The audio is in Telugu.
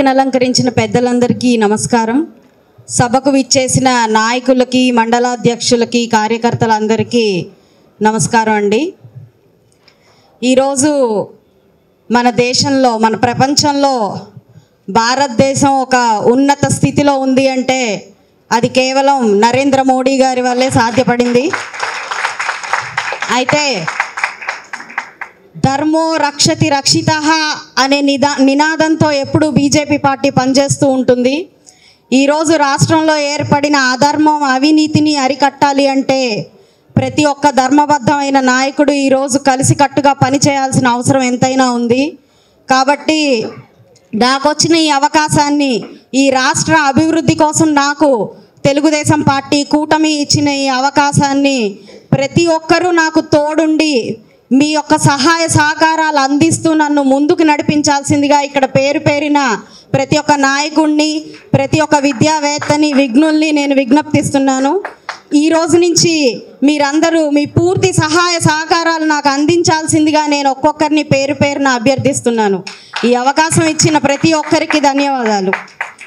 వేదికను అలంకరించిన పెద్దలందరికీ నమస్కారం సభకు విచ్చేసిన నాయకులకి మండలాధ్యక్షులకి కార్యకర్తలందరికీ నమస్కారం అండి ఈరోజు మన దేశంలో మన ప్రపంచంలో భారతదేశం ఒక ఉన్నత స్థితిలో ఉంది అంటే అది కేవలం నరేంద్ర మోడీ గారి వల్లే సాధ్యపడింది అయితే ధర్మో రక్షతి రక్షిత అనే నిదా నినాదంతో ఎప్పుడు బీజేపీ పార్టీ పనిచేస్తూ ఉంటుంది ఈరోజు రాష్ట్రంలో ఏర్పడిన అధర్మం అవినీతిని అరికట్టాలి అంటే ప్రతి ఒక్క ధర్మబద్ధమైన నాయకుడు ఈరోజు కలిసికట్టుగా పనిచేయాల్సిన అవసరం ఎంతైనా ఉంది కాబట్టి నాకు వచ్చిన ఈ అవకాశాన్ని ఈ రాష్ట్ర అభివృద్ధి కోసం నాకు తెలుగుదేశం పార్టీ కూటమి ఇచ్చిన ఈ అవకాశాన్ని ప్రతి ఒక్కరూ నాకు తోడుండి మీ యొక్క సహాయ సహకారాలు అందిస్తూ నన్ను ముందుకు నడిపించాల్సిందిగా ఇక్కడ పేరు పేరిన ప్రతి ఒక్క నాయకుడిని ప్రతి ఒక్క విద్యావేత్తని విఘ్నుల్ని నేను విజ్ఞప్తిస్తున్నాను ఈ రోజు నుంచి మీరందరూ మీ పూర్తి సహాయ సహకారాలు నాకు అందించాల్సిందిగా నేను ఒక్కొక్కరిని పేరు పేరున అభ్యర్థిస్తున్నాను ఈ అవకాశం ఇచ్చిన ప్రతి ఒక్కరికి ధన్యవాదాలు